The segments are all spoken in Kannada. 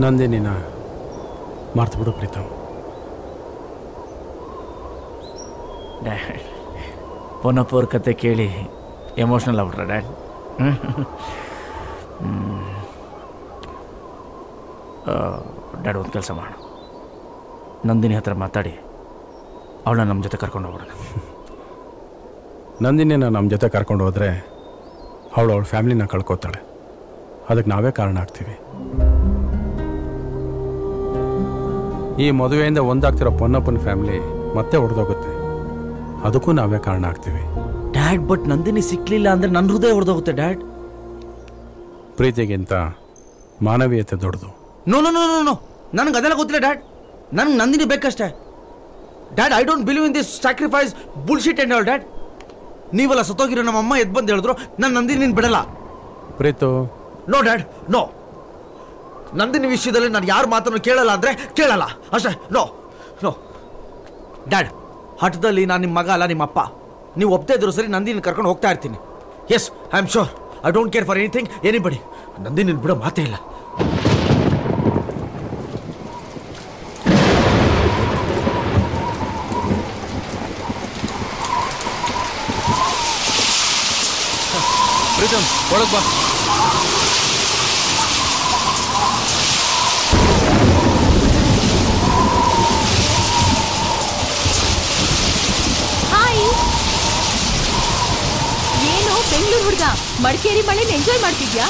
ನಂದಿನಿನ ಮರ್ತು ಬಿಡು ಪ್ರೀತಮ್ ಡ್ಯಾಡ್ ಪೊನ್ನಪ್ಪವ್ರ ಕತೆ ಕೇಳಿ ಎಮೋಷ್ನಲ್ ಆಗ್ಬಿಟ್ರ ಡ್ಯಾಡ್ ಡ್ಯಾಡ್ ಒಂದು ಕೆಲಸ ಮಾಡೋಣ ನಂದಿನಿ ಹತ್ರ ಮಾತಾಡಿ ಅವಳನ್ನ ನಮ್ಮ ಜೊತೆ ಕರ್ಕೊಂಡು ಹೋಗ್ಬಿಡೋಣ ನಂದಿನಿನ ನಮ್ಮ ಜೊತೆ ಕರ್ಕೊಂಡು ಹೋದರೆ ಅವಳು ಅವಳ ಫ್ಯಾಮಿಲಿನ ಕಳ್ಕೊತಾಳೆ ಅದಕ್ಕೆ ನಾವೇ ಕಾರಣ ಆಗ್ತೀವಿ ಈ ಮದುವೆಯಿಂದ ಒಂದಾಗ್ತಿರೋ ಪೊನ್ನಪ್ಪನ ಫ್ಯಾಮಿಲಿ ಮತ್ತೆ ಹೊಡೆದೋಗುತ್ತೆ ಅದಕ್ಕೂ ನಾವೇ ಕಾರಣ ಆಗ್ತೀವಿ ಡ್ಯಾಡ್ ಬಟ್ ನಂದಿನಿ ಸಿಕ್ಲಿಲ್ಲ ಅಂದ್ರೆ ನನ್ನ ಹೃದಯ ಹೊಡೆದೋಗುತ್ತೆ ಡ್ಯಾಡ್ ಪ್ರೀತಿಗಿಂತ ಮಾನವೀಯತೆ ದೊಡ್ಡದು no no no no no ನನಗೆ ಅದೆಲ್ಲ ಗೊತ್ತಿಲ್ಲ ಡ್ಯಾಡ್ ನನಗೆ ನಂದಿನಿ ಬೇಕಷ್ಟೇ dad I don't believe in this sacrifice bullshit and all dad ನೀವೆಲ್ಲ ಸತ್ತೋಗಿರೋ ನಮ್ಮ ಅಮ್ಮ ಎದ್ದು ಬಂದು ಹೇಳಿದ್ರು ನಾನು ನಂದಿನಿ ನೀನು ಬಿಡಲ್ಲ Preethu no dad no Nandini ವಿಷಯದಲ್ಲಿ ನಾನು ಯಾರ ಮಾತನ್ನು ಕೇಳಲ್ಲ ಅಂದರೆ ಕೇಳಲ್ಲ ಅಷ್ಟೇ ನೋ ನೋ ಡ್ಯಾಡ್ ಹಠದಲ್ಲಿ ನಾನು ನಿಮ್ಮ ಮಗ ಅಲ್ಲ ನಿಮ್ಮ ಅಪ್ಪ ನೀವು ಒಪ್ತಾ ಇದ್ರು ಸರಿ ನಂದಿನಿ ಕರ್ಕೊಂಡು ಹೋಗ್ತಾ ಇರ್ತೀನಿ yes I am sure I don't care for anything anybody Nandini ಬಿಡೋ ಮಾತೇ ಇಲ್ಲ ಪ್ರೀತಮ್ ಒಳಗೆ ಬಾ ಹಾಯ್ ಏನು ಬೆಂಗಳೂರು ಹುಡುಗ ಮಡಿಕೇರಿ ಮಳೆನ ಎಂಜಾಯ್ ಮಾಡ್ತಿದ್ಯಾ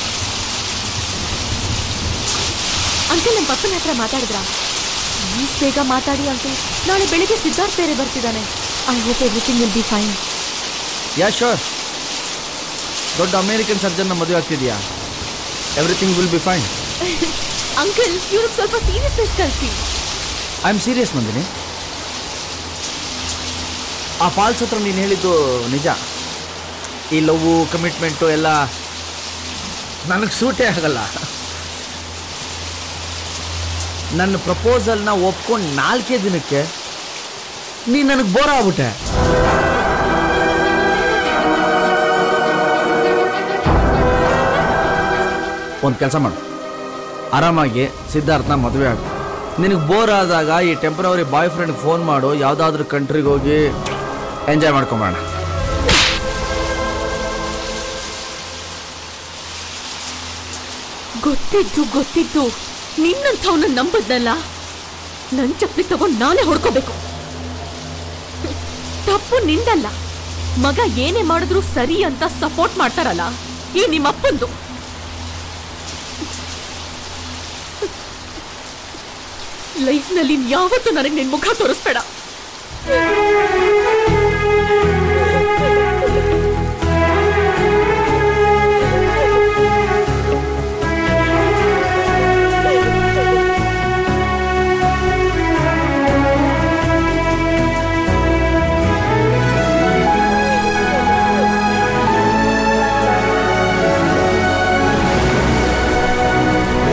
ಅಂಕಲ್ ನಮ್ಮ ಪಪ್ಪನ ಹತ್ರ ಮಾತಾಡಿದ್ರಾ ಪ್ಲೀಸ್ ಬೇಗ ಮಾತಾಡಿ ಅಂಕಲ್ ನಾಳೆ ಬೆಳಿಗ್ಗೆ ಸಿದ್ಧಾರ್ಥ್ ಬೇರೆ ಬರ್ತಿದ್ದಾನೆ I hope everything will be fine yeah sure ದೊಡ್ಡ ಅಮೇರಿಕನ್ ಸರ್ಜನ್ನ ಮದುವೆ ಆಗ್ತಿದ್ಯಾ everything will be fine uncle ಇವ್ರಿಗೆ ಸ್ವಲ್ಪ ಸೀರಿಯಸ್ನೆಸ್ ಕಲಿಸಿ ಐ ಆಮ್ ಸೀರಿಯಸ್ ನಂದಿನಿ ಆ ಫಾಲ್ಸ್ ಹತ್ರ ನೀನು ಹೇಳಿದ್ದು ನಿಜ ಈ ಲವ್ವು ಕಮಿಟ್ಮೆಂಟು ಎಲ್ಲ ನನಗೆ ಸೂಟೇ ಆಗಲ್ಲ ನನ್ನ ಪ್ರಪೋಸಲ್ನ ಒಪ್ಕೊಂಡು ನಾಲ್ಕೇ ದಿನಕ್ಕೆ ನೀನು ನನಗೆ ಬೋರ್ ಆಗ್ಬಿಟ್ಟೆ ಒಂದು ಕೆಲಸ ಮಾಡು ಆರಾಮಾಗಿ ಸಿದ್ಧಾರ್ಥನ ಮದುವೆ ಆಗು ನಿನಗೆ ಬೋರ್ ಆದಾಗ ಈ ಟೆಂಪ್ರವರಿ ಬಾಯ್ ಫ್ರೆಂಡ್ಗೆ ಫೋನ್ ಮಾಡು ಯಾವುದಾದ್ರೂ ಕಂಟ್ರಿಗೆ ಹೋಗಿ ಎಂಜಾಯ್ ಮಾಡ್ಕೊಂಬೋಣ ಗೊತ್ತಿದ್ದು ಗೊತ್ತಿದ್ದು ನಿನ್ನಂಥವನ್ನ ನಂಬದ್ನಲ್ಲ ನನ್ ಚಪ್ಪಲಿ ತಗೊಂಡ್ ನಾನೇ ಹೊಡ್ಕೋಬೇಕು ತಪ್ಪು ನಿಂದಲ್ಲ ಮಗ ಏನೇ ಮಾಡಿದ್ರು ಸರಿ ಅಂತ ಸಪೋರ್ಟ್ ಮಾಡ್ತಾರಲ್ಲ ಈ ನಿಮ್ಮಪ್ಪಂದು ಲೈಫ್ನಲ್ಲಿ ಯಾವತ್ತೂ ನನಗೆ ನಿನ್ ಮುಖ ತೋರಿಸ್ಬೇಡ